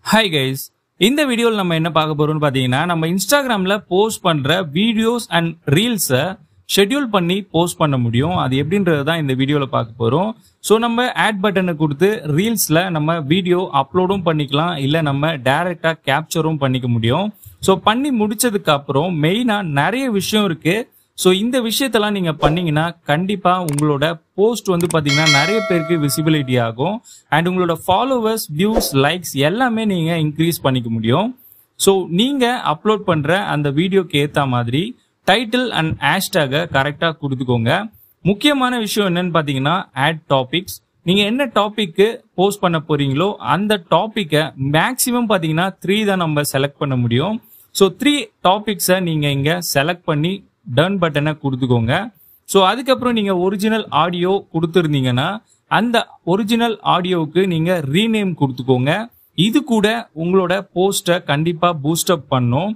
hi guys இந்த வீடியோவில் நம்ம என்ன பார்க்க போறோம்னு பார்த்தீங்கன்னா நம்ம இன்ஸ்டாகிராமில் போஸ்ட் பண்ணுற வீடியோஸ் அண்ட் ரீல்ஸை ஷெட்யூல் பண்ணி போஸ்ட் பண்ண முடியும் அது எப்படின்றது தான் இந்த வீடியோவில் பார்க்க போகிறோம் ஸோ நம்ம ஆட் பட்டனை கொடுத்து ரீல்ஸில் நம்ம வீடியோ அப்லோடும் பண்ணிக்கலாம் இல்லை நம்ம டைரெக்டாக கேப்சரும் பண்ணிக்க முடியும் ஸோ பண்ணி முடிச்சதுக்கு அப்புறம் மெயினாக நிறைய விஷயம் இருக்குது ஸோ இந்த விஷயத்தெல்லாம் நீங்கள் பண்ணீங்கன்னா கண்டிப்பாக உங்களோட போஸ்ட் வந்து பார்த்தீங்கன்னா நிறைய பேருக்கு விசிபிலிட்டி ஆகும் அண்ட் உங்களோட ஃபாலோவர்ஸ் வியூஸ் லைக்ஸ் எல்லாமே நீங்கள் இன்க்ரீஸ் பண்ணிக்க முடியும் ஸோ நீங்கள் அப்லோட் பண்ணுற அந்த வீடியோக்கு ஏற்ற மாதிரி டைட்டில் அண்ட் ஹேஷ்டேகை கரெக்டாக கொடுத்துக்கோங்க முக்கியமான விஷயம் என்னன்னு பார்த்தீங்கன்னா ஆட் டாபிக்ஸ் நீங்கள் என்ன டாபிக்கு போஸ்ட் பண்ண போறீங்களோ அந்த டாப்பிக்கை மேக்ஸிமம் பார்த்தீங்கன்னா த்ரீ தான் நம்ம செலக்ட் பண்ண முடியும் ஸோ த்ரீ டாபிக்ஸை நீங்கள் இங்கே செலக்ட் பண்ணி டன் பட்டனை கொடுத்துக்கோங்க ஸோ அதுக்கப்புறம் நீங்கள் ஒரிஜினல் ஆடியோ கொடுத்துருந்தீங்கன்னா அந்த ஒரிஜினல் ஆடியோவுக்கு நீங்கள் ரீநேம் கொடுத்துக்கோங்க இது கூட உங்களோட போஸ்ட்டை கண்டிப்பாக பூஸ்டப் பண்ணும்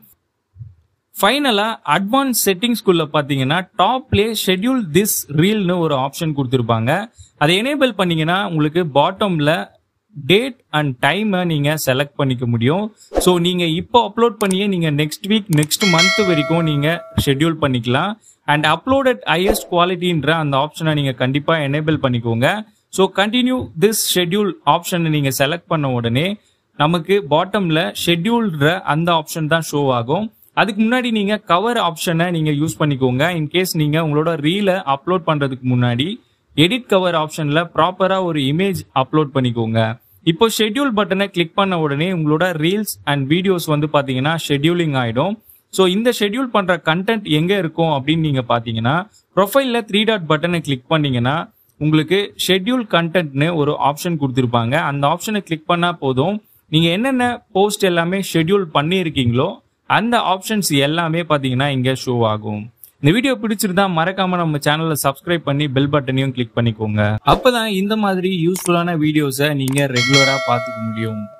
ஃபைனலாக அட்வான்ஸ் செட்டிங்ஸ்குள்ள பார்த்தீங்கன்னா டாப்லே ஷெட்யூல் திஸ் ரீல்னு ஒரு ஆப்ஷன் கொடுத்துருப்பாங்க அதை எனேபிள் பண்ணீங்கன்னா உங்களுக்கு பாட்டமில் டேட் அண்ட் டைமை நீங்கள் செலக்ட் பண்ணிக்க முடியும் ஸோ நீங்கள் இப்போ அப்லோட் பண்ணியே நீங்கள் நெக்ஸ்ட் வீக் நெக்ஸ்ட் மந்த் வரைக்கும் நீங்கள் ஷெட்யூல் பண்ணிக்கலாம் அண்ட் அப்லோடட் ஹையஸ்ட் குவாலிட்டின்ற அந்த ஆப்ஷனை நீங்கள் கண்டிப்பாக எனேபிள் பண்ணிக்கோங்க ஸோ கண்டினியூ திஸ் ஷெட்யூல் ஆப்ஷனை நீங்கள் செலக்ட் பண்ண உடனே நமக்கு பாட்டமில் ஷெட்யூல்ன்ற அந்த ஆப்ஷன் தான் ஷோ ஆகும் அதுக்கு முன்னாடி நீங்க கவர் ஆப்ஷனை நீங்க யூஸ் பண்ணிக்கோங்க இன்கேஸ் நீங்க உங்களோட ரீலை அப்லோட் பண்றதுக்கு முன்னாடி எடிட் கவர் ஆப்ஷன்ல ப்ராப்பரா ஒரு இமேஜ் அப்லோட் பண்ணிக்கோங்க இப்போ ஷெட்யூல் பட்டனை கிளிக் பண்ண உடனே உங்களோட ரீல்ஸ் அண்ட் வீடியோஸ் வந்து பாத்தீங்கன்னா ஷெட்யூலிங் ஆயிடும் ஸோ இந்த ஷெட்யூல் பண்ற கண்டென்ட் எங்க இருக்கும் அப்படின்னு நீங்க பாத்தீங்கன்னா ப்ரொஃபைல்ல த்ரீ டாட் பட்டனை கிளிக் பண்ணீங்கன்னா உங்களுக்கு ஷெட்யூல் கண்டென்ட்னு ஒரு ஆப்ஷன் கொடுத்துருப்பாங்க அந்த ஆப்ஷனை கிளிக் பண்ணா போதும் நீங்க என்னென்ன போஸ்ட் எல்லாமே ஷெட்யூல் பண்ணியிருக்கீங்களோ அந்த ஆப்ஷன்ஸ் எல்லாமே பார்த்தீங்கன்னா இங்கே ஷோ ஆகும் இந்த வீடியோ பிடிச்சிருந்தா மறக்காம நம்ம சேனலை சப்ஸ்கிரைப் பண்ணி பெல் பட்டனையும் கிளிக் பண்ணிக்கோங்க அப்பதான் இந்த மாதிரி யூஸ்ஃபுல்லான வீடியோஸை நீங்க ரெகுலரா பார்த்துக்க முடியும்